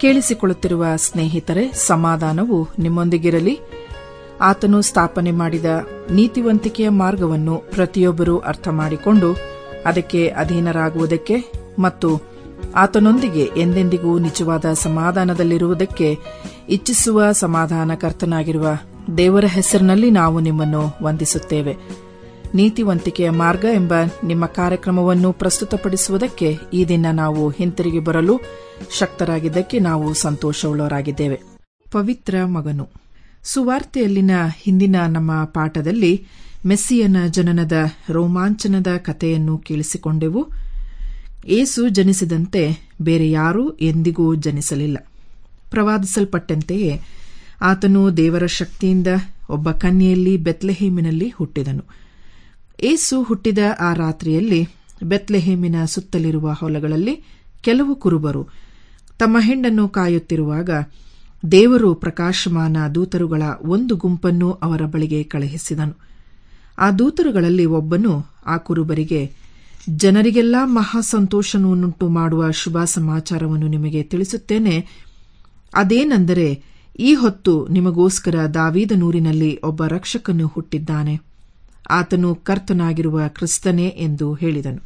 ಕೇಳಿಸಿಕೊಳ್ಳುತ್ತಿರುವ ಸ್ನೇಹಿತರೆ ಸಮಾಧಾನವು ನಿಮ್ಮೊಂದಿಗಿರಲಿ ಆತನು ಸ್ಥಾಪನೆ ಮಾಡಿದ ನೀತಿವಂತಿಕೆಯ ಮಾರ್ಗವನ್ನು ಪ್ರತಿಯೊಬ್ಬರೂ ಅರ್ಥ ಮಾಡಿಕೊಂಡು ಅದಕ್ಕೆ ಅಧೀನರಾಗುವುದಕ್ಕೆ ಮತ್ತು ಆತನೊಂದಿಗೆ ಎಂದೆಂದಿಗೂ ನಿಜವಾದ ಸಮಾಧಾನದಲ್ಲಿರುವುದಕ್ಕೆ ಇಚ್ಛಿಸುವ ಸಮಾಧಾನಕರ್ತನಾಗಿರುವ ದೇವರ ಹೆಸರಿನಲ್ಲಿ ನಾವು ನಿಮ್ಮನ್ನು ವಂದಿಸುತ್ತೇವೆ ನೀತಿವಂತಿಕೆಯ ಮಾರ್ಗ ಎಂಬ ನಿಮ್ಮ ಕಾರ್ಯಕ್ರಮವನ್ನು ಪ್ರಸ್ತುತಪಡಿಸುವುದಕ್ಕೆ ಈ ದಿನ ನಾವು ಹಿಂತಿರುಗಿ ಬರಲು ಶಕ್ತರಾಗಿದ್ದಕ್ಕೆ ನಾವು ಸಂತೋಷವುಳ್ಳವರಾಗಿದ್ದೇವೆ ಪವಿತ್ರ ಮಗನು ಸುವಾರ್ತೆಯಲ್ಲಿನ ಹಿಂದಿನ ನಮ್ಮ ಪಾಠದಲ್ಲಿ ಮೆಸ್ಸಿಯನ ಜನನದ ರೋಮಾಂಚನದ ಕಥೆಯನ್ನು ಕೇಳಿಸಿಕೊಂಡೆವು ಏಸು ಜನಿಸಿದಂತೆ ಬೇರೆ ಯಾರೂ ಎಂದಿಗೂ ಜನಿಸಲಿಲ್ಲ ಪ್ರವಾದಿಸಲ್ಪಟ್ಟಂತೆಯೇ ಆತನು ದೇವರ ಶಕ್ತಿಯಿಂದ ಒಬ್ಬ ಕನ್ಯೆಯಲ್ಲಿ ಬೆತ್ಲೆಹೇಮಿನಲ್ಲಿ ಹುಟ್ಟಿದನು ಏಸು ಹುಟ್ಟಿದ ಆ ರಾತ್ರಿಯಲ್ಲಿ ಬೆತ್ಲೆಹೇಮಿನ ಸುತ್ತಲಿರುವ ಹೊಲಗಳಲ್ಲಿ ಕೆಲವು ಕುರುಬರು ತಮ್ಮ ಹೆಂಡನ್ನು ಕಾಯುತ್ತಿರುವಾಗ ದೇವರು ಪ್ರಕಾಶಮಾನ ದೂತರುಗಳ ಒಂದು ಗುಂಪನ್ನು ಅವರ ಬಳಿಗೆ ಕಳುಹಿಸಿದನು ಆ ದೂತರುಗಳಲ್ಲಿ ಒಬ್ಬನು ಆ ಕುರುಬರಿಗೆ ಜನರಿಗೆಲ್ಲ ಮಹಾ ಸಂತೋಷವನ್ನುಂಟು ಮಾಡುವ ಶುಭ ಸಮಾಚಾರವನ್ನು ನಿಮಗೆ ತಿಳಿಸುತ್ತೇನೆ ಅದೇನೆಂದರೆ ಈ ಹೊತ್ತು ನಿಮಗೋಸ್ಕರ ದಾವೀದನೂರಿನಲ್ಲಿ ಒಬ್ಬ ರಕ್ಷಕನು ಹುಟ್ಟಿದ್ದಾನೆ ಆತನು ಕರ್ತನಾಗಿರುವ ಕ್ರಿಸ್ತನೇ ಎಂದು ಹೇಳಿದನು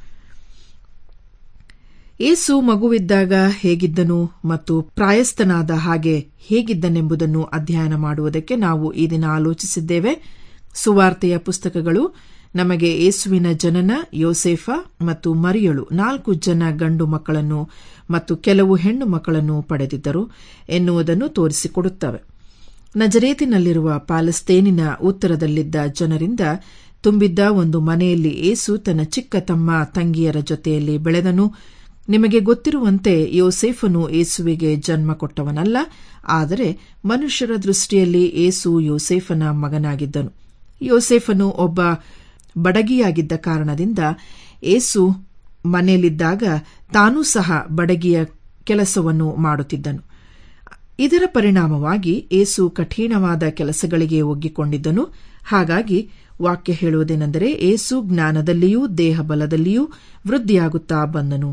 ಏಸು ಮಗುವಿದ್ದಾಗ ಹೇಗಿದ್ದನು ಮತ್ತು ಪ್ರಾಯಸ್ಥನಾದ ಹಾಗೆ ಹೇಗಿದ್ದನೆಂಬುದನ್ನು ಅಧ್ಯಯನ ಮಾಡುವುದಕ್ಕೆ ನಾವು ಈ ದಿನ ಆಲೋಚಿಸಿದ್ದೇವೆ ಸುವಾರ್ತೆಯ ಪುಸ್ತಕಗಳು ನಮಗೆ ಏಸುವಿನ ಜನನ ಯೋಸೇಫ ಮತ್ತು ಮರಿಯಳು ನಾಲ್ಕು ಜನ ಗಂಡು ಮಕ್ಕಳನ್ನು ಮತ್ತು ಕೆಲವು ಹೆಣ್ಣು ಮಕ್ಕಳನ್ನು ಪಡೆದಿದ್ದರು ಎನ್ನುವುದನ್ನು ತೋರಿಸಿಕೊಡುತ್ತವೆ ನಜರೇತಿನಲ್ಲಿರುವ ಪ್ಯಾಲೆಸ್ತೇನಿನ ಉತ್ತರದಲ್ಲಿದ್ದ ಜನರಿಂದ ತುಂಬಿದ್ದ ಒಂದು ಮನೆಯಲ್ಲಿ ಏಸು ತನ್ನ ಚಿಕ್ಕ ತಮ್ಮ ತಂಗಿಯರ ಜೊತೆಯಲ್ಲಿ ಬೆಳೆದನು ನಿಮಗೆ ಗೊತ್ತಿರುವಂತೆ ಯೋಸೇಫನು ಏಸುವಿಗೆ ಜನ್ಮ ಕೊಟ್ಟವನಲ್ಲ ಆದರೆ ಮನುಷ್ಯರ ದೃಷ್ಟಿಯಲ್ಲಿ ಏಸು ಯೋಸೇಫನ ಮಗನಾಗಿದ್ದನು ಯೋಸೇಫನು ಒಬ್ಬ ಬಡಗಿಯಾಗಿದ್ದ ಕಾರಣದಿಂದ ಏಸು ಮನೆಯಲ್ಲಿದ್ದಾಗ ತಾನೂ ಸಹ ಬಡಗಿಯ ಕೆಲಸವನ್ನು ಮಾಡುತ್ತಿದ್ದನು ಇದರ ಪರಿಣಾಮವಾಗಿ ಏಸು ಕಠಿಣವಾದ ಕೆಲಸಗಳಿಗೆ ಒಗ್ಗಿಕೊಂಡಿದ್ದನು ಹಾಗಾಗಿ ವಾಕ್ಯ ಹೇಳುವುದೇನೆಂದರೆ ಏಸು ಜ್ಞಾನದಲ್ಲಿಯೂ ದೇಹ ಬಲದಲ್ಲಿಯೂ ವೃದ್ಧಿಯಾಗುತ್ತಾ ಬಂದನು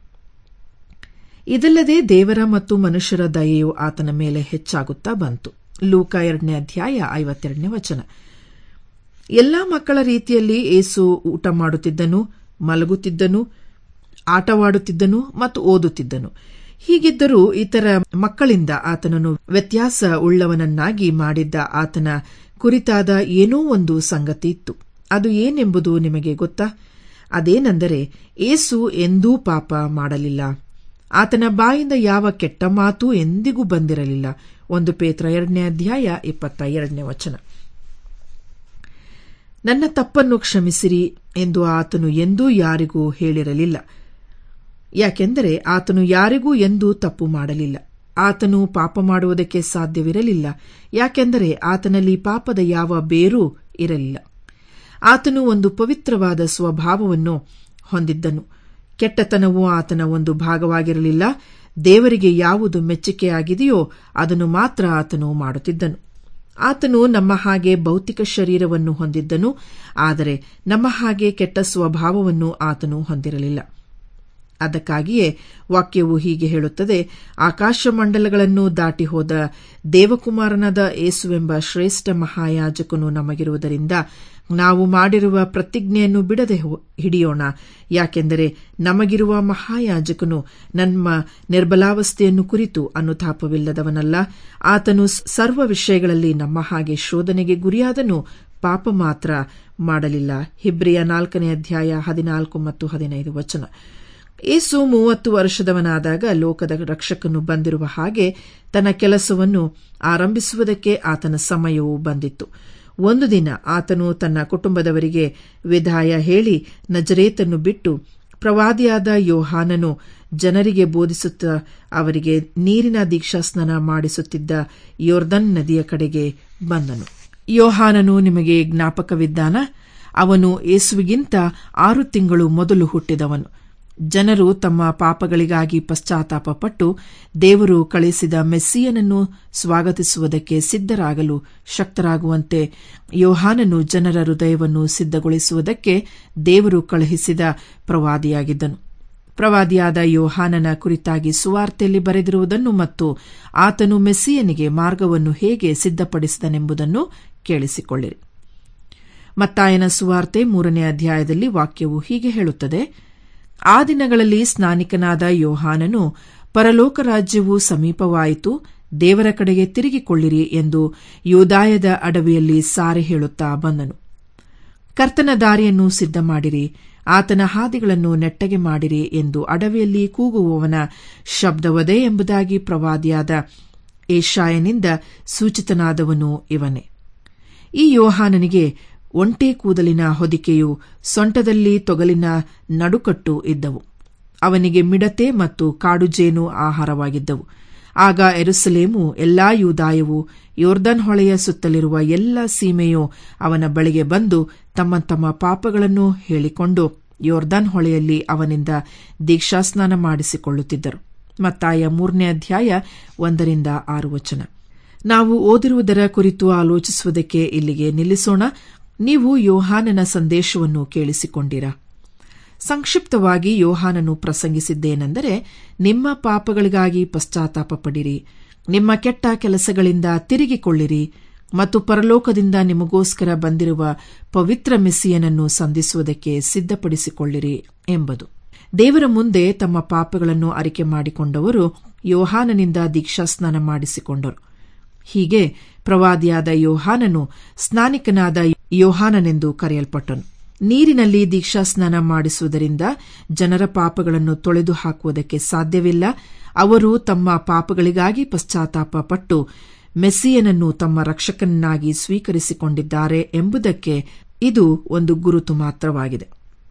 ಇದಲ್ಲದೆ ದೇವರ ಮತ್ತು ಮನುಷ್ಯರ ದಯೆಯು ಆತನ ಮೇಲೆ ಹೆಚ್ಚಾಗುತ್ತಾ ಬಂತು ಲೂಕ ಎರಡನೇ ಅಧ್ಯಾಯ ಐವತ್ತೆರಡನೇ ವಚನ ಎಲ್ಲಾ ಮಕ್ಕಳ ರೀತಿಯಲ್ಲಿ ಏಸು ಊಟ ಮಾಡುತ್ತಿದ್ದನು ಮಲಗುತ್ತಿದ್ದನು ಆಟವಾಡುತ್ತಿದ್ದನು ಮತ್ತು ಓದುತ್ತಿದ್ದನು ಹೀಗಿದ್ದರೂ ಇತರ ಮಕ್ಕಳಿಂದ ಆತನನ್ನು ವ್ಯತ್ಯಾಸ ಉಳ್ಳವನನ್ನಾಗಿ ಮಾಡಿದ್ದ ಆತನ ಕುರಿತಾದ ಏನೋ ಒಂದು ಸಂಗತಿ ಇತ್ತು ಅದು ಏನೆಂಬುದು ನಿಮಗೆ ಗೊತ್ತಾ ಅದೇನೆಂದರೆ ಏಸು ಎಂದೂ ಪಾಪ ಮಾಡಲಿಲ್ಲ ಆತನ ಬಾಯಿಂದ ಯಾವ ಕೆಟ್ಟ ಮಾತು ಎಂದಿಗೂ ಬಂದಿರಲಿಲ್ಲ ಒಂದು ಪೇತ್ರ ಎರಡನೇ ಅಧ್ಯಾಯ ಇಪ್ಪತ್ತ ಎರಡನೇ ವಚನ ನನ್ನ ತಪ್ಪನ್ನು ಕ್ಷಮಿಸಿರಿ ಎಂದು ಆತನು ಎಂದೂ ಯಾರಿಗೂ ಹೇಳಿರಲಿಲ್ಲ ಯಾಕೆಂದರೆ ಆತನು ಯಾರಿಗೂ ಎಂದೂ ತಪ್ಪು ಮಾಡಲಿಲ್ಲ ಆತನು ಪಾಪ ಮಾಡುವುದಕ್ಕೆ ಸಾಧ್ಯವಿರಲಿಲ್ಲ ಯಾಕೆಂದರೆ ಆತನಲ್ಲಿ ಪಾಪದ ಯಾವ ಬೇರೂ ಇರಲಿಲ್ಲ ಆತನು ಒಂದು ಪವಿತ್ರವಾದ ಸ್ವಭಾವವನ್ನು ಹೊಂದಿದ್ದನು ಕೆಟ್ಟತನವು ಆತನ ಒಂದು ಭಾಗವಾಗಿರಲಿಲ್ಲ ದೇವರಿಗೆ ಯಾವುದು ಮೆಚ್ಚುಗೆಯಾಗಿದೆಯೋ ಅದನ್ನು ಮಾತ್ರ ಆತನು ಮಾಡುತ್ತಿದ್ದನು ಆತನು ನಮ್ಮ ಹಾಗೆ ಭೌತಿಕ ಶರೀರವನ್ನು ಹೊಂದಿದ್ದನು ಆದರೆ ನಮ್ಮ ಹಾಗೆ ಕೆಟ್ಟ ಸ್ವಭಾವವನ್ನು ಆತನು ಹೊಂದಿರಲಿಲ್ಲ ಅದಕ್ಕಾಗಿಯೇ ವಾಕ್ಯವು ಹೀಗೆ ಹೇಳುತ್ತದೆ ಆಕಾಶಮಂಡಲಗಳನ್ನು ದಾಟಿ ಹೋದ ದೇವಕುಮಾರನಾದ ಏಸುವೆಂಬ ಶ್ರೇಷ್ಠ ಮಹಾಯಾಜಕನು ನಮಗಿರುವುದರಿಂದ ನಾವು ಮಾಡಿರುವ ಪ್ರತಿಜ್ಞೆಯನ್ನು ಬಿಡದೆ ಹಿಡಿಯೋಣ ಯಾಕೆಂದರೆ ನಮಗಿರುವ ಮಹಾಯಾಜಕನು ನಮ್ಮ ನಿರ್ಬಲಾವಸ್ಥೆಯನ್ನು ಕುರಿತು ಅನುತಾಪವಿಲ್ಲದವನಲ್ಲ ಆತನು ಸರ್ವ ವಿಷಯಗಳಲ್ಲಿ ನಮ್ಮ ಹಾಗೆ ಶೋಧನೆಗೆ ಗುರಿಯಾದನು ಪಾಪ ಮಾತ್ರ ಮಾಡಲಿಲ್ಲ ಹಿಬ್ರಿಯ ನಾಲ್ಕನೇ ಅಧ್ಯಾಯ ಹದಿನಾಲ್ಕು ಮತ್ತು ಹದಿನೈದು ವಚನ ಏಸು ಮೂವತ್ತು ವರ್ಷದವನಾದಾಗ ಲೋಕದ ರಕ್ಷಕನು ಬಂದಿರುವ ಹಾಗೆ ತನ್ನ ಕೆಲಸವನ್ನು ಆರಂಭಿಸುವುದಕ್ಕೆ ಆತನ ಸಮಯವು ಬಂದಿತ್ತು ಒಂದು ದಿನ ಆತನು ತನ್ನ ಕುಟುಂಬದವರಿಗೆ ವಿದಾಯ ಹೇಳಿ ನಜರೇತನ್ನು ಬಿಟ್ಟು ಪ್ರವಾದಿಯಾದ ಯೋಹಾನನು ಜನರಿಗೆ ಬೋಧಿಸುತ್ತಾ ಅವರಿಗೆ ನೀರಿನ ದೀಕ್ಷಾಸ್ನಾನ ಮಾಡಿಸುತ್ತಿದ್ದ ಯೋರ್ದನ್ ನದಿಯ ಕಡೆಗೆ ಬಂದನು ಯೋಹಾನನು ನಿಮಗೆ ಜ್ಞಾಪಕವಿದ್ದಾನ ಅವನು ಯೇಸುವಿಗಿಂತ ಆರು ತಿಂಗಳು ಮೊದಲು ಹುಟ್ಟಿದವನು ಜನರು ತಮ್ಮ ಪಾಪಗಳಿಗಾಗಿ ಪಶ್ಚಾತ್ತಾಪಪಟ್ಟು ದೇವರು ಕಳಿಸಿದ ಮೆಸ್ಸಿಯನನ್ನು ಸ್ವಾಗತಿಸುವುದಕ್ಕೆ ಸಿದ್ಧರಾಗಲು ಶಕ್ತರಾಗುವಂತೆ ಯೋಹಾನನು ಜನರ ಹೃದಯವನ್ನು ಸಿದ್ಧಗೊಳಿಸುವುದಕ್ಕೆ ದೇವರು ಕಳುಹಿಸಿದ ಪ್ರವಾದಿಯಾಗಿದ್ದನು ಪ್ರವಾದಿಯಾದ ಯೋಹಾನನ ಕುರಿತಾಗಿ ಸುವಾರ್ತೆಯಲ್ಲಿ ಬರೆದಿರುವುದನ್ನು ಮತ್ತು ಆತನು ಮೆಸ್ಸಿಯನಿಗೆ ಮಾರ್ಗವನ್ನು ಹೇಗೆ ಸಿದ್ಧಪಡಿಸಿದನೆಂಬುದನ್ನು ಕೇಳಿಸಿಕೊಳ್ಳಿರಿ ಮತ್ತಾಯನ ಸುವಾರ್ತೆ ಮೂರನೇ ಅಧ್ಯಾಯದಲ್ಲಿ ವಾಕ್ಯವು ಹೀಗೆ ಹೇಳುತ್ತದೆ ಆ ದಿನಗಳಲ್ಲಿ ಸ್ನಾನಿಕನಾದ ಯೋಹಾನನು ಪರಲೋಕ ರಾಜ್ಯವು ಸಮೀಪವಾಯಿತು ದೇವರ ಕಡೆಗೆ ತಿರುಗಿಕೊಳ್ಳಿರಿ ಎಂದು ಯೋದಾಯದ ಅಡವಿಯಲ್ಲಿ ಸಾರಿ ಹೇಳುತ್ತಾ ಬಂದನು ಕರ್ತನ ದಾರಿಯನ್ನು ಸಿದ್ಧ ಮಾಡಿರಿ ಆತನ ಹಾದಿಗಳನ್ನು ನೆಟ್ಟಗೆ ಮಾಡಿರಿ ಎಂದು ಅಡವಿಯಲ್ಲಿ ಕೂಗುವವನ ಶಬ್ದವದೇ ಎಂಬುದಾಗಿ ಪ್ರವಾದಿಯಾದ ಏಷಾಯನಿಂದ ಸೂಚಿತನಾದವನು ಇವನೇ ಈ ಯೋಹಾನನಿಗೆ ಒಂಟೆ ಕೂದಲಿನ ಹೊದಿಕೆಯು ಸೊಂಟದಲ್ಲಿ ತೊಗಲಿನ ನಡುಕಟ್ಟು ಇದ್ದವು ಅವನಿಗೆ ಮಿಡತೆ ಮತ್ತು ಕಾಡುಜೇನು ಆಹಾರವಾಗಿದ್ದವು ಆಗ ಎರುಸಲೇಮು ಎಲ್ಲಾ ಯೂದಾಯವು ಯೋರ್ದನ್ ಹೊಳೆಯ ಸುತ್ತಲಿರುವ ಎಲ್ಲ ಸೀಮೆಯೂ ಅವನ ಬಳಿಗೆ ಬಂದು ತಮ್ಮ ತಮ್ಮ ಪಾಪಗಳನ್ನು ಹೇಳಿಕೊಂಡು ಯೋರ್ದನ್ ಹೊಳೆಯಲ್ಲಿ ಅವನಿಂದ ದೀಕ್ಷಾಸ್ನಾನ ಮಾಡಿಸಿಕೊಳ್ಳುತ್ತಿದ್ದರು ಮತ್ತಾಯ ಮೂರನೇ ಅಧ್ಯಾಯ ಒಂದರಿಂದ ಆರು ವಚನ ನಾವು ಓದಿರುವುದರ ಕುರಿತು ಆಲೋಚಿಸುವುದಕ್ಕೆ ಇಲ್ಲಿಗೆ ನಿಲ್ಲಿಸೋಣ ನೀವು ಯೋಹಾನನ ಸಂದೇಶವನ್ನು ಕೇಳಿಸಿಕೊಂಡಿರಾ ಸಂಕ್ಷಿಪ್ತವಾಗಿ ಯೋಹಾನನು ಪ್ರಸಂಗಿಸಿದ್ದೇನೆಂದರೆ ನಿಮ್ಮ ಪಾಪಗಳಿಗಾಗಿ ಪಶ್ಚಾತ್ತಾಪ ಪಡಿರಿ ನಿಮ್ಮ ಕೆಟ್ಟ ಕೆಲಸಗಳಿಂದ ತಿರುಗಿಕೊಳ್ಳಿರಿ ಮತ್ತು ಪರಲೋಕದಿಂದ ನಿಮಗೋಸ್ಕರ ಬಂದಿರುವ ಪವಿತ್ರ ಮೆಸ್ಸಿಯನನ್ನು ಸಂಧಿಸುವುದಕ್ಕೆ ಸಿದ್ಧಪಡಿಸಿಕೊಳ್ಳಿರಿ ಎಂಬುದು ದೇವರ ಮುಂದೆ ತಮ್ಮ ಪಾಪಗಳನ್ನು ಅರಿಕೆ ಮಾಡಿಕೊಂಡವರು ಯೋಹಾನನಿಂದ ದೀಕ್ಷಾಸ್ನಾನ ಮಾಡಿಸಿಕೊಂಡರು ಹೀಗೆ ಪ್ರವಾದಿಯಾದ ಯೋಹಾನನು ಸ್ನಾನಿಕನಾದ ಯೋಹಾನನೆಂದು ಕರೆಯಲ್ಪಟ್ಟನು ನೀರಿನಲ್ಲಿ ದೀಕ್ಷಾಸ್ನಾನ ಮಾಡಿಸುವುದರಿಂದ ಜನರ ಪಾಪಗಳನ್ನು ತೊಳೆದು ಹಾಕುವುದಕ್ಕೆ ಸಾಧ್ಯವಿಲ್ಲ ಅವರು ತಮ್ಮ ಪಾಪಗಳಿಗಾಗಿ ಪಶ್ಚಾತ್ತಾಪ ಪಟ್ಟು ಮೆಸ್ಸಿಯನನ್ನು ತಮ್ಮ ರಕ್ಷಕನನ್ನಾಗಿ ಸ್ವೀಕರಿಸಿಕೊಂಡಿದ್ದಾರೆ ಎಂಬುದಕ್ಕೆ ಇದು ಒಂದು ಗುರುತು ಮಾತ್ರವಾಗಿದೆ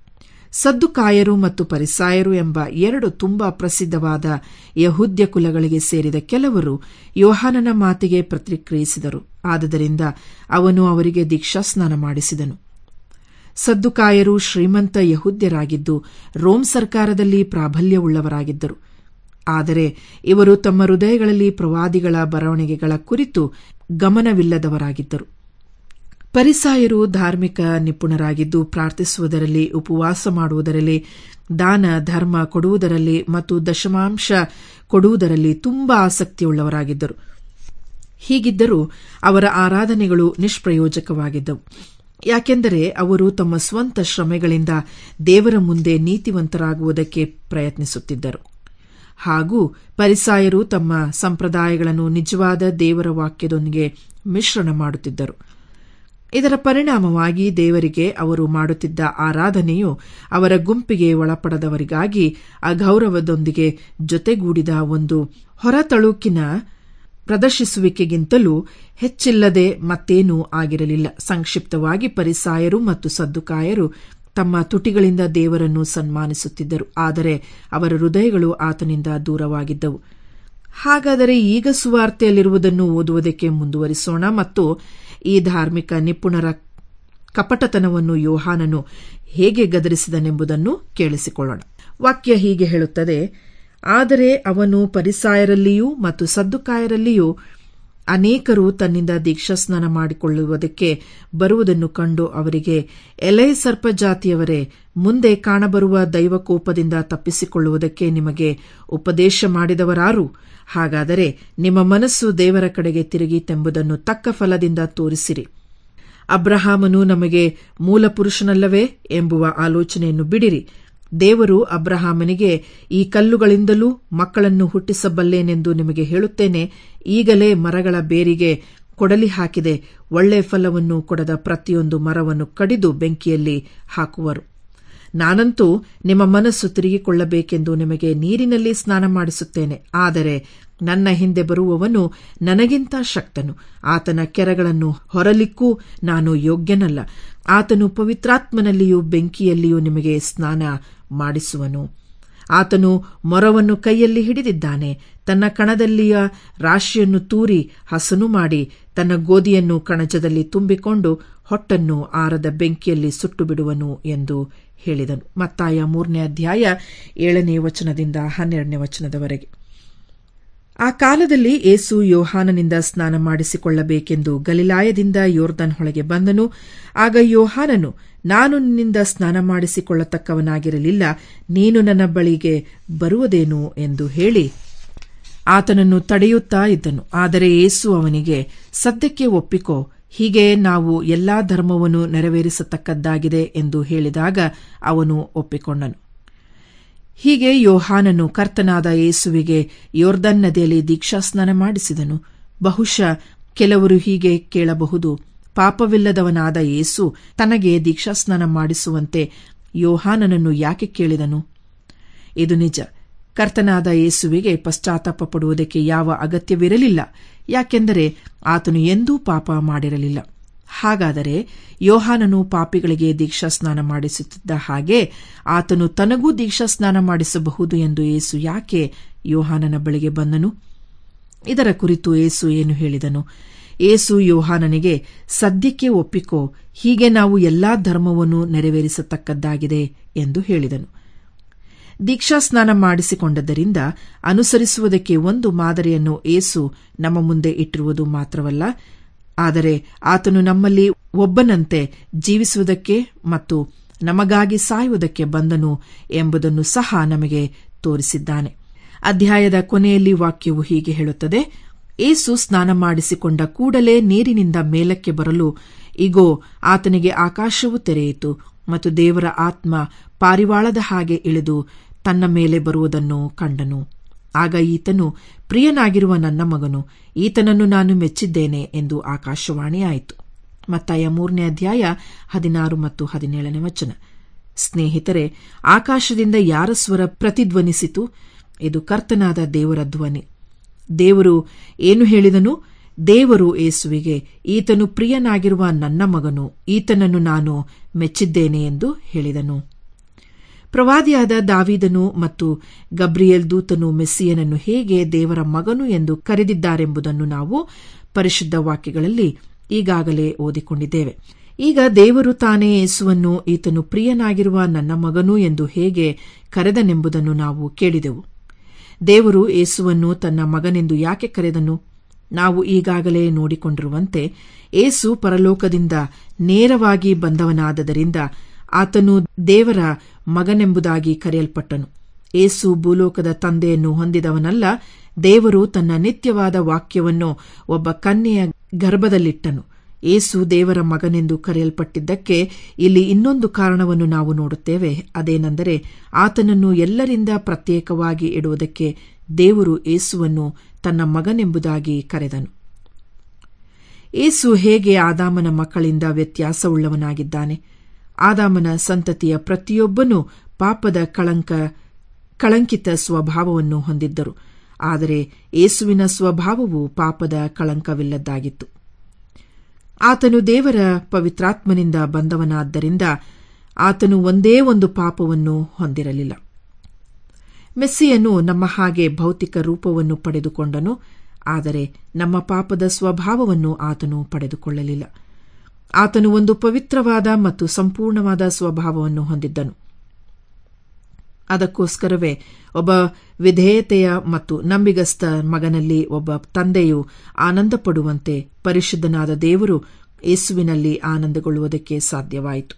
ಸದ್ದುಕಾಯರು ಮತ್ತು ಪರಿಸಾಯರು ಎಂಬ ಎರಡು ತುಂಬಾ ಪ್ರಸಿದ್ಧವಾದ ಯಹುದ್ಯ ಕುಲಗಳಿಗೆ ಸೇರಿದ ಕೆಲವರು ಯೋಹಾನನ ಮಾತಿಗೆ ಪ್ರತಿಕ್ರಿಯಿಸಿದರು ಆದುದರಿಂದ ಅವನು ಅವರಿಗೆ ದೀಕ್ಷಾಸ್ನಾನ ಮಾಡಿಸಿದನು ಸದ್ದುಕಾಯರು ಶ್ರೀಮಂತ ಯಹುದ್ಯರಾಗಿದ್ದು ರೋಮ್ ಸರ್ಕಾರದಲ್ಲಿ ಪ್ರಾಬಲ್ಯವುಳ್ಳವರಾಗಿದ್ದರು ಆದರೆ ಇವರು ತಮ್ಮ ಹೃದಯಗಳಲ್ಲಿ ಪ್ರವಾದಿಗಳ ಬರವಣಿಗೆಗಳ ಕುರಿತು ಗಮನವಿಲ್ಲದವರಾಗಿದ್ದರು ಪರಿಸಾಯರು ಧಾರ್ಮಿಕ ನಿಪುಣರಾಗಿದ್ದು ಪ್ರಾರ್ಥಿಸುವುದರಲ್ಲಿ ಉಪವಾಸ ಮಾಡುವುದರಲ್ಲಿ ದಾನ ಧರ್ಮ ಕೊಡುವುದರಲ್ಲಿ ಮತ್ತು ದಶಮಾಂಶ ಕೊಡುವುದರಲ್ಲಿ ತುಂಬಾ ಆಸಕ್ತಿಯುಳ್ಳವರಾಗಿದ್ದರು ಹೀಗಿದ್ದರೂ ಅವರ ಆರಾಧನೆಗಳು ನಿಷ್ಪ್ರಯೋಜಕವಾಗಿದ್ದವು ಯಾಕೆಂದರೆ ಅವರು ತಮ್ಮ ಸ್ವಂತ ಶ್ರಮೆಗಳಿಂದ ದೇವರ ಮುಂದೆ ನೀತಿವಂತರಾಗುವುದಕ್ಕೆ ಪ್ರಯತ್ನಿಸುತ್ತಿದ್ದರು ಹಾಗೂ ಪರಿಸಾಯರು ತಮ್ಮ ಸಂಪ್ರದಾಯಗಳನ್ನು ನಿಜವಾದ ದೇವರ ವಾಕ್ಯದೊಂದಿಗೆ ಮಿಶ್ರಣ ಮಾಡುತ್ತಿದ್ದರು ಇದರ ಪರಿಣಾಮವಾಗಿ ದೇವರಿಗೆ ಅವರು ಮಾಡುತ್ತಿದ್ದ ಆರಾಧನೆಯು ಅವರ ಗುಂಪಿಗೆ ಒಳಪಡದವರಿಗಾಗಿ ಅಗೌರವದೊಂದಿಗೆ ಜೊತೆಗೂಡಿದ ಒಂದು ಹೊರತಳುಕಿನ ಪ್ರದರ್ಶಿಸುವಿಕೆಗಿಂತಲೂ ಹೆಚ್ಚಿಲ್ಲದೆ ಮತ್ತೇನೂ ಆಗಿರಲಿಲ್ಲ ಸಂಕ್ಷಿಪ್ತವಾಗಿ ಪರಿಸಾಯರು ಮತ್ತು ಸದ್ದುಕಾಯರು ತಮ್ಮ ತುಟಿಗಳಿಂದ ದೇವರನ್ನು ಸನ್ಮಾನಿಸುತ್ತಿದ್ದರು ಆದರೆ ಅವರ ಹೃದಯಗಳು ಆತನಿಂದ ದೂರವಾಗಿದ್ದವು ಹಾಗಾದರೆ ಈಗ ಸುವಾರ್ತೆಯಲ್ಲಿರುವುದನ್ನು ಓದುವುದಕ್ಕೆ ಮುಂದುವರಿಸೋಣ ಮತ್ತು ಈ ಧಾರ್ಮಿಕ ನಿಪುಣರ ಕಪಟತನವನ್ನು ಯೋಹಾನನು ಹೇಗೆ ಗದರಿಸಿದನೆಂಬುದನ್ನು ಕೇಳಿಸಿಕೊಳ್ಳೋಣ ವಾಕ್ಯ ಹೀಗೆ ಹೇಳುತ್ತದೆ ಆದರೆ ಅವನು ಪರಿಸಾಯರಲ್ಲಿಯೂ ಮತ್ತು ಸದ್ದುಕಾಯರಲ್ಲಿಯೂ ಅನೇಕರು ತನ್ನಿಂದ ದೀಕ್ಷಾಸ್ನಾನ ಮಾಡಿಕೊಳ್ಳುವುದಕ್ಕೆ ಬರುವುದನ್ನು ಕಂಡು ಅವರಿಗೆ ಎಲೆ ಸರ್ಪ ಜಾತಿಯವರೇ ಮುಂದೆ ಕಾಣಬರುವ ದೈವಕೋಪದಿಂದ ತಪ್ಪಿಸಿಕೊಳ್ಳುವುದಕ್ಕೆ ನಿಮಗೆ ಉಪದೇಶ ಮಾಡಿದವರಾರು ಹಾಗಾದರೆ ನಿಮ್ಮ ಮನಸ್ಸು ದೇವರ ಕಡೆಗೆ ತಿರುಗಿತೆಂಬುದನ್ನು ತಕ್ಕ ಫಲದಿಂದ ತೋರಿಸಿರಿ ಅಬ್ರಹಾಮನು ನಮಗೆ ಮೂಲ ಪುರುಷನಲ್ಲವೇ ಎಂಬುವ ಆಲೋಚನೆಯನ್ನು ಬಿಡಿರಿ ದೇವರು ಅಬ್ರಹಾಮನಿಗೆ ಈ ಕಲ್ಲುಗಳಿಂದಲೂ ಮಕ್ಕಳನ್ನು ಹುಟ್ಟಿಸಬಲ್ಲೇನೆಂದು ನಿಮಗೆ ಹೇಳುತ್ತೇನೆ ಈಗಲೇ ಮರಗಳ ಬೇರಿಗೆ ಕೊಡಲಿ ಹಾಕಿದೆ ಒಳ್ಳೆ ಫಲವನ್ನು ಕೊಡದ ಪ್ರತಿಯೊಂದು ಮರವನ್ನು ಕಡಿದು ಬೆಂಕಿಯಲ್ಲಿ ಹಾಕುವರು ನಾನಂತೂ ನಿಮ್ಮ ಮನಸ್ಸು ತಿರುಗಿಕೊಳ್ಳಬೇಕೆಂದು ನಿಮಗೆ ನೀರಿನಲ್ಲಿ ಸ್ನಾನ ಮಾಡಿಸುತ್ತೇನೆ ಆದರೆ ನನ್ನ ಹಿಂದೆ ಬರುವವನು ನನಗಿಂತ ಶಕ್ತನು ಆತನ ಕೆರಗಳನ್ನು ಹೊರಲಿಕ್ಕೂ ನಾನು ಯೋಗ್ಯನಲ್ಲ ಆತನು ಪವಿತ್ರಾತ್ಮನಲ್ಲಿಯೂ ಬೆಂಕಿಯಲ್ಲಿಯೂ ನಿಮಗೆ ಸ್ನಾನ ಮಾಡಿಸುವನು ಆತನು ಮೊರವನ್ನು ಕೈಯಲ್ಲಿ ಹಿಡಿದಿದ್ದಾನೆ ತನ್ನ ಕಣದಲ್ಲಿಯ ರಾಶಿಯನ್ನು ತೂರಿ ಹಸನು ಮಾಡಿ ತನ್ನ ಗೋಧಿಯನ್ನು ಕಣಜದಲ್ಲಿ ತುಂಬಿಕೊಂಡು ಹೊಟ್ಟನ್ನು ಆರದ ಬೆಂಕಿಯಲ್ಲಿ ಸುಟ್ಟು ಬಿಡುವನು ಎಂದು ಹೇಳಿದನು ಮತ್ತಾಯ ಮೂರನೇ ಅಧ್ಯಾಯ ಏಳನೇ ವಚನದಿಂದ ಹನ್ನೆರಡನೇ ವಚನದವರೆಗೆ ಆ ಕಾಲದಲ್ಲಿ ಏಸು ಯೋಹಾನನಿಂದ ಸ್ನಾನ ಮಾಡಿಸಿಕೊಳ್ಳಬೇಕೆಂದು ಗಲಿಲಾಯದಿಂದ ಯೋರ್ದನ್ ಹೊಳೆಗೆ ಬಂದನು ಆಗ ಯೋಹಾನನು ನಾನು ನಿನ್ನಿಂದ ಸ್ನಾನ ಮಾಡಿಸಿಕೊಳ್ಳತಕ್ಕವನಾಗಿರಲಿಲ್ಲ ನೀನು ನನ್ನ ಬಳಿಗೆ ಬರುವುದೇನು ಎಂದು ಹೇಳಿ ಆತನನ್ನು ತಡೆಯುತ್ತಾ ಇದ್ದನು ಆದರೆ ಏಸು ಅವನಿಗೆ ಸದ್ಯಕ್ಕೆ ಒಪ್ಪಿಕೋ ಹೀಗೆ ನಾವು ಎಲ್ಲಾ ಧರ್ಮವನ್ನು ನೆರವೇರಿಸತಕ್ಕದ್ದಾಗಿದೆ ಎಂದು ಹೇಳಿದಾಗ ಅವನು ಒಪ್ಪಿಕೊಂಡನು ಹೀಗೆ ಯೋಹಾನನು ಕರ್ತನಾದ ಯೇಸುವಿಗೆ ಯೋರ್ದನ್ ನದಿಯಲ್ಲಿ ದೀಕ್ಷಾಸ್ನಾನ ಮಾಡಿಸಿದನು ಬಹುಶಃ ಕೆಲವರು ಹೀಗೆ ಕೇಳಬಹುದು ಪಾಪವಿಲ್ಲದವನಾದ ಯೇಸು ತನಗೆ ದೀಕ್ಷಾಸ್ನಾನ ಮಾಡಿಸುವಂತೆ ಯೋಹಾನನನ್ನು ಯಾಕೆ ಕೇಳಿದನು ಇದು ನಿಜ ಕರ್ತನಾದ ಯೇಸುವಿಗೆ ಪಶ್ಚಾತ್ತಾಪ ಪಡುವುದಕ್ಕೆ ಯಾವ ಅಗತ್ಯವಿರಲಿಲ್ಲ ಯಾಕೆಂದರೆ ಆತನು ಎಂದೂ ಪಾಪ ಮಾಡಿರಲಿಲ್ಲ ಹಾಗಾದರೆ ಯೋಹಾನನು ಪಾಪಿಗಳಿಗೆ ದೀಕ್ಷಾಸ್ನಾನ ಮಾಡಿಸುತ್ತಿದ್ದ ಹಾಗೆ ಆತನು ತನಗೂ ದೀಕ್ಷಾಸ್ನಾನ ಮಾಡಿಸಬಹುದು ಎಂದು ಏಸು ಯಾಕೆ ಯೋಹಾನನ ಬಳಿಗೆ ಬಂದನು ಇದರ ಕುರಿತು ಏಸು ಏನು ಹೇಳಿದನು ಏಸು ಯೋಹಾನನಿಗೆ ಸದ್ಯಕ್ಕೆ ಒಪ್ಪಿಕೋ ಹೀಗೆ ನಾವು ಎಲ್ಲಾ ಧರ್ಮವನ್ನು ನೆರವೇರಿಸತಕ್ಕದ್ದಾಗಿದೆ ಎಂದು ಹೇಳಿದನು ದೀಕ್ಷಾಸ್ನಾನ ಮಾಡಿಸಿಕೊಂಡದ್ದರಿಂದ ಅನುಸರಿಸುವುದಕ್ಕೆ ಒಂದು ಮಾದರಿಯನ್ನು ಏಸು ನಮ್ಮ ಮುಂದೆ ಇಟ್ಟಿರುವುದು ಮಾತ್ರವಲ್ಲ ಆದರೆ ಆತನು ನಮ್ಮಲ್ಲಿ ಒಬ್ಬನಂತೆ ಜೀವಿಸುವುದಕ್ಕೆ ಮತ್ತು ನಮಗಾಗಿ ಸಾಯುವುದಕ್ಕೆ ಬಂದನು ಎಂಬುದನ್ನು ಸಹ ನಮಗೆ ತೋರಿಸಿದ್ದಾನೆ ಅಧ್ಯಾಯದ ಕೊನೆಯಲ್ಲಿ ವಾಕ್ಯವು ಹೀಗೆ ಹೇಳುತ್ತದೆ ಏಸು ಸ್ನಾನ ಮಾಡಿಸಿಕೊಂಡ ಕೂಡಲೇ ನೀರಿನಿಂದ ಮೇಲಕ್ಕೆ ಬರಲು ಇಗೋ ಆತನಿಗೆ ಆಕಾಶವು ತೆರೆಯಿತು ಮತ್ತು ದೇವರ ಆತ್ಮ ಪಾರಿವಾಳದ ಹಾಗೆ ಇಳಿದು ತನ್ನ ಮೇಲೆ ಬರುವುದನ್ನು ಕಂಡನು ಆಗ ಈತನು ಪ್ರಿಯನಾಗಿರುವ ನನ್ನ ಮಗನು ಈತನನ್ನು ನಾನು ಮೆಚ್ಚಿದ್ದೇನೆ ಎಂದು ಆಕಾಶವಾಣಿಯಾಯಿತು ಮತ್ತಾಯ ಮೂರನೇ ಅಧ್ಯಾಯ ಹದಿನಾರು ಮತ್ತು ಹದಿನೇಳನೇ ವಚನ ಸ್ನೇಹಿತರೆ ಆಕಾಶದಿಂದ ಯಾರ ಸ್ವರ ಪ್ರತಿಧ್ವನಿಸಿತು ಇದು ಕರ್ತನಾದ ದೇವರ ಧ್ವನಿ ದೇವರು ಏನು ಹೇಳಿದನು ದೇವರು ಏಸುವಿಗೆ ಈತನು ಪ್ರಿಯನಾಗಿರುವ ನನ್ನ ಮಗನು ಈತನನ್ನು ನಾನು ಮೆಚ್ಚಿದ್ದೇನೆ ಎಂದು ಹೇಳಿದನು ಪ್ರವಾದಿಯಾದ ದಾವಿದನು ಮತ್ತು ಗಬ್ರಿಯಲ್ ದೂತನು ಮೆಸ್ಸಿಯನನ್ನು ಹೇಗೆ ದೇವರ ಮಗನು ಎಂದು ಕರೆದಿದ್ದಾರೆಂಬುದನ್ನು ನಾವು ಪರಿಶುದ್ಧ ವಾಕ್ಯಗಳಲ್ಲಿ ಈಗಾಗಲೇ ಓದಿಕೊಂಡಿದ್ದೇವೆ ಈಗ ದೇವರು ತಾನೇ ಯೇಸುವನ್ನು ಈತನು ಪ್ರಿಯನಾಗಿರುವ ನನ್ನ ಮಗನು ಎಂದು ಹೇಗೆ ಕರೆದನೆಂಬುದನ್ನು ನಾವು ಕೇಳಿದೆವು ದೇವರು ಏಸುವನ್ನು ತನ್ನ ಮಗನೆಂದು ಯಾಕೆ ಕರೆದನು ನಾವು ಈಗಾಗಲೇ ನೋಡಿಕೊಂಡಿರುವಂತೆ ಏಸು ಪರಲೋಕದಿಂದ ನೇರವಾಗಿ ಬಂದವನಾದದರಿಂದ ಆತನು ದೇವರ ಮಗನೆಂಬುದಾಗಿ ಕರೆಯಲ್ಪಟ್ಟನು ಏಸು ಭೂಲೋಕದ ತಂದೆಯನ್ನು ಹೊಂದಿದವನಲ್ಲ ದೇವರು ತನ್ನ ನಿತ್ಯವಾದ ವಾಕ್ಯವನ್ನು ಒಬ್ಬ ಕನ್ಯೆಯ ಗರ್ಭದಲ್ಲಿಟ್ಟನು ಏಸು ದೇವರ ಮಗನೆಂದು ಕರೆಯಲ್ಪಟ್ಟಿದ್ದಕ್ಕೆ ಇಲ್ಲಿ ಇನ್ನೊಂದು ಕಾರಣವನ್ನು ನಾವು ನೋಡುತ್ತೇವೆ ಅದೇನೆಂದರೆ ಆತನನ್ನು ಎಲ್ಲರಿಂದ ಪ್ರತ್ಯೇಕವಾಗಿ ಇಡುವುದಕ್ಕೆ ದೇವರು ಏಸುವನ್ನು ತನ್ನ ಮಗನೆಂಬುದಾಗಿ ಕರೆದನು ಏಸು ಹೇಗೆ ಆದಾಮನ ಮಕ್ಕಳಿಂದ ವ್ಯತ್ಯಾಸವುಳ್ಳವನಾಗಿದ್ದಾನೆ ಆದಾಮನ ಸಂತತಿಯ ಪ್ರತಿಯೊಬ್ಬನೂ ಪಾಪದ ಕಳಂಕ ಕಳಂಕಿತ ಸ್ವಭಾವವನ್ನು ಹೊಂದಿದ್ದರು ಆದರೆ ಏಸುವಿನ ಸ್ವಭಾವವು ಪಾಪದ ಕಳಂಕವಿಲ್ಲದ್ದಾಗಿತ್ತು ಆತನು ದೇವರ ಪವಿತ್ರಾತ್ಮನಿಂದ ಬಂದವನಾದ್ದರಿಂದ ಆತನು ಒಂದೇ ಒಂದು ಪಾಪವನ್ನು ಹೊಂದಿರಲಿಲ್ಲ ಮೆಸ್ಸಿಯನು ನಮ್ಮ ಹಾಗೆ ಭೌತಿಕ ರೂಪವನ್ನು ಪಡೆದುಕೊಂಡನು ಆದರೆ ನಮ್ಮ ಪಾಪದ ಸ್ವಭಾವವನ್ನು ಆತನು ಪಡೆದುಕೊಳ್ಳಲಿಲ್ಲ ಆತನು ಒಂದು ಪವಿತ್ರವಾದ ಮತ್ತು ಸಂಪೂರ್ಣವಾದ ಸ್ವಭಾವವನ್ನು ಹೊಂದಿದ್ದನು ಅದಕ್ಕೋಸ್ಕರವೇ ಒಬ್ಬ ವಿಧೇಯತೆಯ ಮತ್ತು ನಂಬಿಗಸ್ತ ಮಗನಲ್ಲಿ ಒಬ್ಬ ತಂದೆಯು ಆನಂದಪಡುವಂತೆ ಪರಿಶುದ್ಧನಾದ ದೇವರು ಯೇಸುವಿನಲ್ಲಿ ಆನಂದಗೊಳ್ಳುವುದಕ್ಕೆ ಸಾಧ್ಯವಾಯಿತು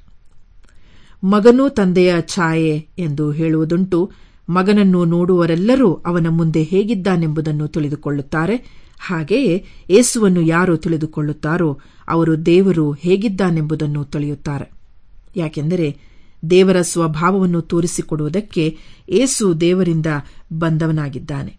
ಮಗನೂ ತಂದೆಯ ಛಾಯೆ ಎಂದು ಹೇಳುವುದುಂಟು ಮಗನನ್ನು ನೋಡುವರೆಲ್ಲರೂ ಅವನ ಮುಂದೆ ಹೇಗಿದ್ದಾನೆಂಬುದನ್ನು ತಿಳಿದುಕೊಳ್ಳುತ್ತಾರೆ ಹಾಗೆಯೇ ಯೇಸುವನ್ನು ಯಾರು ತಿಳಿದುಕೊಳ್ಳುತ್ತಾರೋ ಅವರು ದೇವರು ಹೇಗಿದ್ದಾನೆಂಬುದನ್ನು ತಿಳಿಯುತ್ತಾರೆ ಯಾಕೆಂದರೆ ದೇವರ ಸ್ವಭಾವವನ್ನು ತೋರಿಸಿಕೊಡುವುದಕ್ಕೆ ಏಸು ದೇವರಿಂದ ಬಂದವನಾಗಿದ್ದಾನೆ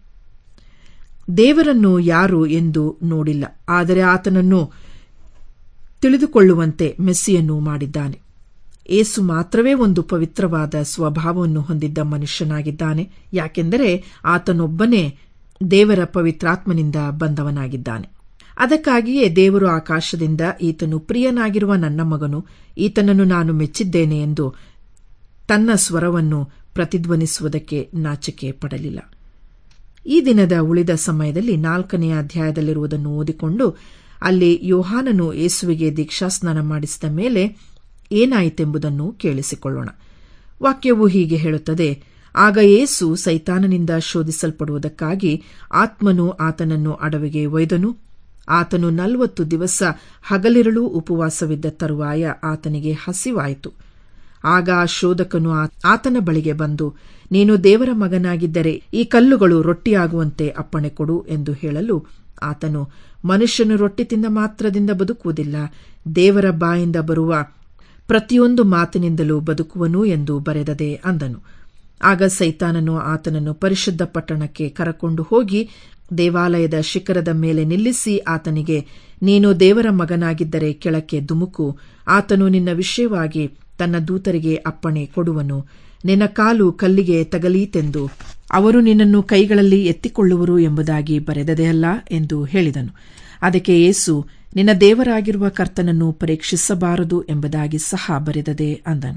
ದೇವರನ್ನು ಯಾರು ಎಂದು ನೋಡಿಲ್ಲ ಆದರೆ ಆತನನ್ನು ತಿಳಿದುಕೊಳ್ಳುವಂತೆ ಮೆಸ್ಸಿಯನ್ನು ಮಾಡಿದ್ದಾನೆ ಏಸು ಮಾತ್ರವೇ ಒಂದು ಪವಿತ್ರವಾದ ಸ್ವಭಾವವನ್ನು ಹೊಂದಿದ್ದ ಮನುಷ್ಯನಾಗಿದ್ದಾನೆ ಯಾಕೆಂದರೆ ಆತನೊಬ್ಬನೇ ದೇವರ ಪವಿತ್ರಾತ್ಮನಿಂದ ಬಂದವನಾಗಿದ್ದಾನೆ ಅದಕ್ಕಾಗಿಯೇ ದೇವರು ಆಕಾಶದಿಂದ ಈತನು ಪ್ರಿಯನಾಗಿರುವ ನನ್ನ ಮಗನು ಈತನನ್ನು ನಾನು ಮೆಚ್ಚಿದ್ದೇನೆ ಎಂದು ತನ್ನ ಸ್ವರವನ್ನು ಪ್ರತಿಧ್ವನಿಸುವುದಕ್ಕೆ ನಾಚಿಕೆ ಪಡಲಿಲ್ಲ ಈ ದಿನದ ಉಳಿದ ಸಮಯದಲ್ಲಿ ನಾಲ್ಕನೆಯ ಅಧ್ಯಾಯದಲ್ಲಿರುವುದನ್ನು ಓದಿಕೊಂಡು ಅಲ್ಲಿ ಯೋಹಾನನು ಯೇಸುವಿಗೆ ದೀಕ್ಷಾಸ್ನಾನ ಮಾಡಿಸಿದ ಮೇಲೆ ಏನಾಯಿತೆಂಬುದನ್ನು ಕೇಳಿಸಿಕೊಳ್ಳೋಣ ವಾಕ್ಯವು ಹೀಗೆ ಹೇಳುತ್ತದೆ ಆಗ ಯೇಸು ಸೈತಾನನಿಂದ ಶೋಧಿಸಲ್ಪಡುವುದಕ್ಕಾಗಿ ಆತ್ಮನು ಆತನನ್ನು ಅಡವಿಗೆ ಒಯ್ದನು ಆತನು ನಲವತ್ತು ದಿವಸ ಹಗಲಿರುಳು ಉಪವಾಸವಿದ್ದ ತರುವಾಯ ಆತನಿಗೆ ಹಸಿವಾಯಿತು ಆಗ ಆ ಶೋಧಕನು ಆತನ ಬಳಿಗೆ ಬಂದು ನೀನು ದೇವರ ಮಗನಾಗಿದ್ದರೆ ಈ ಕಲ್ಲುಗಳು ರೊಟ್ಟಿಯಾಗುವಂತೆ ಅಪ್ಪಣೆ ಕೊಡು ಎಂದು ಹೇಳಲು ಆತನು ಮನುಷ್ಯನು ರೊಟ್ಟಿ ತಿಂದ ಮಾತ್ರದಿಂದ ಬದುಕುವುದಿಲ್ಲ ದೇವರ ಬಾಯಿಂದ ಬರುವ ಪ್ರತಿಯೊಂದು ಮಾತಿನಿಂದಲೂ ಬದುಕುವನು ಎಂದು ಬರೆದದೆ ಅಂದನು ಆಗ ಸೈತಾನನು ಆತನನ್ನು ಪರಿಶುದ್ಧ ಪಟ್ಟಣಕ್ಕೆ ಕರಕೊಂಡು ಹೋಗಿ ದೇವಾಲಯದ ಶಿಖರದ ಮೇಲೆ ನಿಲ್ಲಿಸಿ ಆತನಿಗೆ ನೀನು ದೇವರ ಮಗನಾಗಿದ್ದರೆ ಕೆಳಕ್ಕೆ ದುಮುಕು ಆತನು ನಿನ್ನ ವಿಷಯವಾಗಿ ತನ್ನ ದೂತರಿಗೆ ಅಪ್ಪಣೆ ಕೊಡುವನು ನಿನ್ನ ಕಾಲು ಕಲ್ಲಿಗೆ ತಗಲೀತೆಂದು ಅವರು ನಿನ್ನನ್ನು ಕೈಗಳಲ್ಲಿ ಎತ್ತಿಕೊಳ್ಳುವರು ಎಂಬುದಾಗಿ ಬರೆದದೆ ಅಲ್ಲ ಎಂದು ಹೇಳಿದನು ಅದಕ್ಕೆ ಯೇಸು ನಿನ್ನ ದೇವರಾಗಿರುವ ಕರ್ತನನ್ನು ಪರೀಕ್ಷಿಸಬಾರದು ಎಂಬುದಾಗಿ ಸಹ ಬರೆದದೆ ಅಂದನು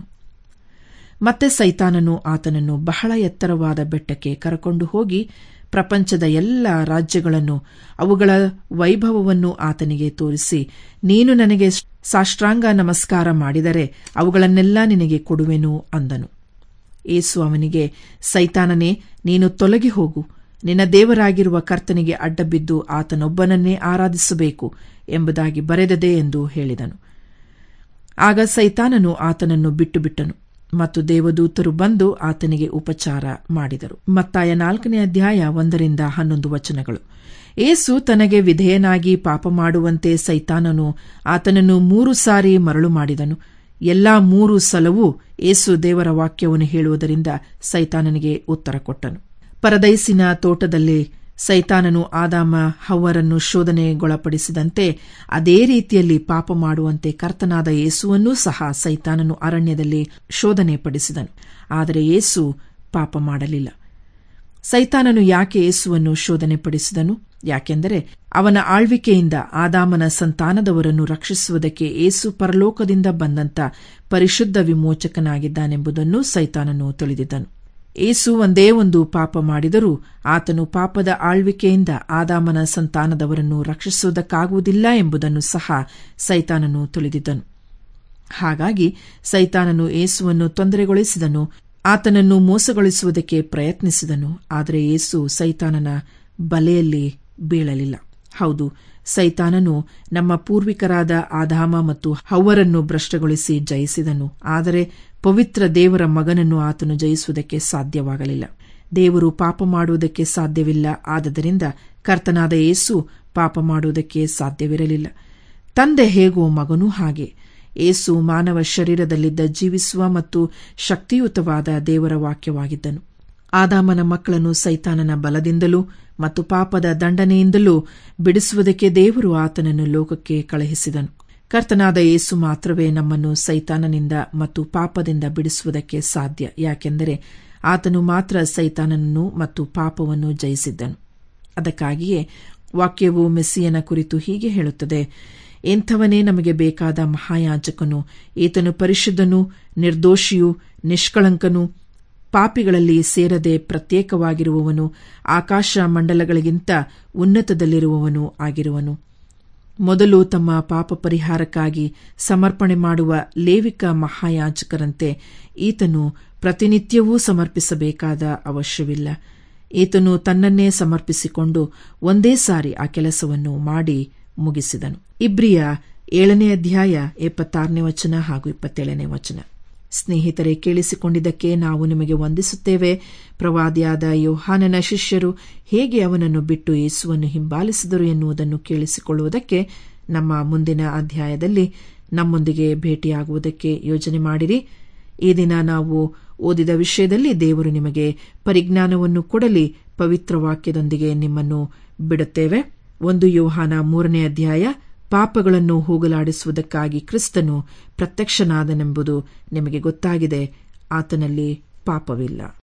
ಮತ್ತೆ ಸೈತಾನನು ಆತನನ್ನು ಬಹಳ ಎತ್ತರವಾದ ಬೆಟ್ಟಕ್ಕೆ ಕರಕೊಂಡು ಹೋಗಿ ಪ್ರಪಂಚದ ಎಲ್ಲ ರಾಜ್ಯಗಳನ್ನು ಅವುಗಳ ವೈಭವವನ್ನು ಆತನಿಗೆ ತೋರಿಸಿ ನೀನು ನನಗೆ ಸಾಷ್ಟಾಂಗ ನಮಸ್ಕಾರ ಮಾಡಿದರೆ ಅವುಗಳನ್ನೆಲ್ಲ ನಿನಗೆ ಕೊಡುವೆನು ಅಂದನು ಏಸು ಅವನಿಗೆ ಸೈತಾನನೇ ನೀನು ತೊಲಗಿ ಹೋಗು ನಿನ್ನ ದೇವರಾಗಿರುವ ಕರ್ತನಿಗೆ ಅಡ್ಡಬಿದ್ದು ಆತನೊಬ್ಬನನ್ನೇ ಆರಾಧಿಸಬೇಕು ಎಂಬುದಾಗಿ ಬರೆದದೆ ಎಂದು ಹೇಳಿದನು ಆಗ ಸೈತಾನನು ಆತನನ್ನು ಬಿಟ್ಟು ಬಿಟ್ಟನು ಮತ್ತು ದೇವದೂತರು ಬಂದು ಆತನಿಗೆ ಉಪಚಾರ ಮಾಡಿದರು ಮತ್ತಾಯ ನಾಲ್ಕನೇ ಅಧ್ಯಾಯ ಒಂದರಿಂದ ಹನ್ನೊಂದು ವಚನಗಳು ಏಸು ತನಗೆ ವಿಧೇಯನಾಗಿ ಪಾಪ ಮಾಡುವಂತೆ ಸೈತಾನನು ಆತನನ್ನು ಮೂರು ಸಾರಿ ಮರಳು ಮಾಡಿದನು ಎಲ್ಲಾ ಮೂರು ಸಲವೂ ಏಸು ದೇವರ ವಾಕ್ಯವನ್ನು ಹೇಳುವುದರಿಂದ ಸೈತಾನನಿಗೆ ಉತ್ತರ ಕೊಟ್ಟನು ಪರದೈಸಿನ ತೋಟದಲ್ಲಿ ಸೈತಾನನು ಆದಾಮ ಹವ್ವರನ್ನು ಶೋಧನೆಗೊಳಪಡಿಸಿದಂತೆ ಅದೇ ರೀತಿಯಲ್ಲಿ ಪಾಪ ಮಾಡುವಂತೆ ಕರ್ತನಾದ ಯೇಸುವನ್ನೂ ಸಹ ಸೈತಾನನು ಅರಣ್ಯದಲ್ಲಿ ಶೋಧನೆ ಪಡಿಸಿದನು ಆದರೆ ಯೇಸು ಪಾಪ ಮಾಡಲಿಲ್ಲ ಸೈತಾನನು ಯಾಕೆ ಯೇಸುವನ್ನು ಶೋಧನೆ ಪಡಿಸಿದನು ಯಾಕೆಂದರೆ ಅವನ ಆಳ್ವಿಕೆಯಿಂದ ಆದಾಮನ ಸಂತಾನದವರನ್ನು ರಕ್ಷಿಸುವುದಕ್ಕೆ ಏಸು ಪರಲೋಕದಿಂದ ಬಂದಂತ ಪರಿಶುದ್ಧ ವಿಮೋಚಕನಾಗಿದ್ದಾನೆಂಬುದನ್ನು ಸೈತಾನನು ತಿಳಿದಿದ್ದನು ಏಸು ಒಂದೇ ಒಂದು ಪಾಪ ಮಾಡಿದರೂ ಆತನು ಪಾಪದ ಆಳ್ವಿಕೆಯಿಂದ ಆದಾಮನ ಸಂತಾನದವರನ್ನು ರಕ್ಷಿಸುವುದಕ್ಕಾಗುವುದಿಲ್ಲ ಎಂಬುದನ್ನು ಸಹ ಸೈತಾನನು ತಿಳಿದಿದ್ದನು ಹಾಗಾಗಿ ಸೈತಾನನು ಏಸುವನ್ನು ತೊಂದರೆಗೊಳಿಸಿದನು ಆತನನ್ನು ಮೋಸಗೊಳಿಸುವುದಕ್ಕೆ ಪ್ರಯತ್ನಿಸಿದನು ಆದರೆ ಏಸು ಸೈತಾನನ ಬಲೆಯಲ್ಲಿ ಬೀಳಲಿಲ್ಲ ಹೌದು ಸೈತಾನನು ನಮ್ಮ ಪೂರ್ವಿಕರಾದ ಆದಾಮ ಮತ್ತು ಹವ್ವರನ್ನು ಭ್ರಷ್ಟಗೊಳಿಸಿ ಜಯಿಸಿದನು ಆದರೆ ಪವಿತ್ರ ದೇವರ ಮಗನನ್ನು ಆತನು ಜಯಿಸುವುದಕ್ಕೆ ಸಾಧ್ಯವಾಗಲಿಲ್ಲ ದೇವರು ಪಾಪ ಮಾಡುವುದಕ್ಕೆ ಸಾಧ್ಯವಿಲ್ಲ ಆದದರಿಂದ ಕರ್ತನಾದ ಏಸು ಪಾಪ ಮಾಡುವುದಕ್ಕೆ ಸಾಧ್ಯವಿರಲಿಲ್ಲ ತಂದೆ ಹೇಗೋ ಮಗನೂ ಹಾಗೆ ಏಸು ಮಾನವ ಶರೀರದಲ್ಲಿದ್ದ ಜೀವಿಸುವ ಮತ್ತು ಶಕ್ತಿಯುತವಾದ ದೇವರ ವಾಕ್ಯವಾಗಿದ್ದನು ಆದಾಮನ ಮಕ್ಕಳನ್ನು ಸೈತಾನನ ಬಲದಿಂದಲೂ ಮತ್ತು ಪಾಪದ ದಂಡನೆಯಿಂದಲೂ ಬಿಡಿಸುವುದಕ್ಕೆ ದೇವರು ಆತನನ್ನು ಲೋಕಕ್ಕೆ ಕಳುಹಿಸಿದನು ಕರ್ತನಾದ ಯೇಸು ಮಾತ್ರವೇ ನಮ್ಮನ್ನು ಸೈತಾನನಿಂದ ಮತ್ತು ಪಾಪದಿಂದ ಬಿಡಿಸುವುದಕ್ಕೆ ಸಾಧ್ಯ ಯಾಕೆಂದರೆ ಆತನು ಮಾತ್ರ ಸೈತಾನನನ್ನು ಮತ್ತು ಪಾಪವನ್ನು ಜಯಿಸಿದ್ದನು ಅದಕ್ಕಾಗಿಯೇ ವಾಕ್ಯವು ಮೆಸ್ಸಿಯನ ಕುರಿತು ಹೀಗೆ ಹೇಳುತ್ತದೆ ಎಂಥವನೇ ನಮಗೆ ಬೇಕಾದ ಮಹಾಯಾಜಕನು ಈತನು ಪರಿಶುದ್ಧನೂ ನಿರ್ದೋಷಿಯೂ ನಿಷ್ಕಳಂಕನೂ ಪಾಪಿಗಳಲ್ಲಿ ಸೇರದೆ ಪ್ರತ್ಯೇಕವಾಗಿರುವವನು ಆಕಾಶ ಮಂಡಲಗಳಿಗಿಂತ ಉನ್ನತದಲ್ಲಿರುವವನೂ ಆಗಿರುವನು ಮೊದಲು ತಮ್ಮ ಪಾಪ ಪರಿಹಾರಕ್ಕಾಗಿ ಸಮರ್ಪಣೆ ಮಾಡುವ ಲೇವಿಕ ಮಹಾಯಾಜಕರಂತೆ ಈತನು ಪ್ರತಿನಿತ್ಯವೂ ಸಮರ್ಪಿಸಬೇಕಾದ ಅವಶ್ಯವಿಲ್ಲ ಈತನು ತನ್ನನ್ನೇ ಸಮರ್ಪಿಸಿಕೊಂಡು ಒಂದೇ ಸಾರಿ ಆ ಕೆಲಸವನ್ನು ಮಾಡಿ ಮುಗಿಸಿದನು ಇಬ್ರಿಯ ಏಳನೇ ಅಧ್ಯಾಯ ಎಪ್ಪತ್ತಾರನೇ ವಚನ ಹಾಗೂ ಇಪ್ಪತ್ತೇಳನೇ ವಚನ ಸ್ನೇಹಿತರೆ ಕೇಳಿಸಿಕೊಂಡಿದ್ದಕ್ಕೆ ನಾವು ನಿಮಗೆ ವಂದಿಸುತ್ತೇವೆ ಪ್ರವಾದಿಯಾದ ಯೋಹಾನನ ಶಿಷ್ಯರು ಹೇಗೆ ಅವನನ್ನು ಬಿಟ್ಟು ಯೇಸುವನ್ನು ಹಿಂಬಾಲಿಸಿದರು ಎನ್ನುವುದನ್ನು ಕೇಳಿಸಿಕೊಳ್ಳುವುದಕ್ಕೆ ನಮ್ಮ ಮುಂದಿನ ಅಧ್ಯಾಯದಲ್ಲಿ ನಮ್ಮೊಂದಿಗೆ ಭೇಟಿಯಾಗುವುದಕ್ಕೆ ಯೋಜನೆ ಮಾಡಿರಿ ಈ ದಿನ ನಾವು ಓದಿದ ವಿಷಯದಲ್ಲಿ ದೇವರು ನಿಮಗೆ ಪರಿಜ್ಞಾನವನ್ನು ಕೊಡಲಿ ಪವಿತ್ರ ವಾಕ್ಯದೊಂದಿಗೆ ನಿಮ್ಮನ್ನು ಬಿಡುತ್ತೇವೆ ಒಂದು ಯೋಹಾನ ಮೂರನೇ ಅಧ್ಯಾಯ ಪಾಪಗಳನ್ನು ಹೋಗಲಾಡಿಸುವುದಕ್ಕಾಗಿ ಕ್ರಿಸ್ತನು ಪ್ರತ್ಯಕ್ಷನಾದನೆಂಬುದು ನಿಮಗೆ ಗೊತ್ತಾಗಿದೆ ಆತನಲ್ಲಿ ಪಾಪವಿಲ್ಲ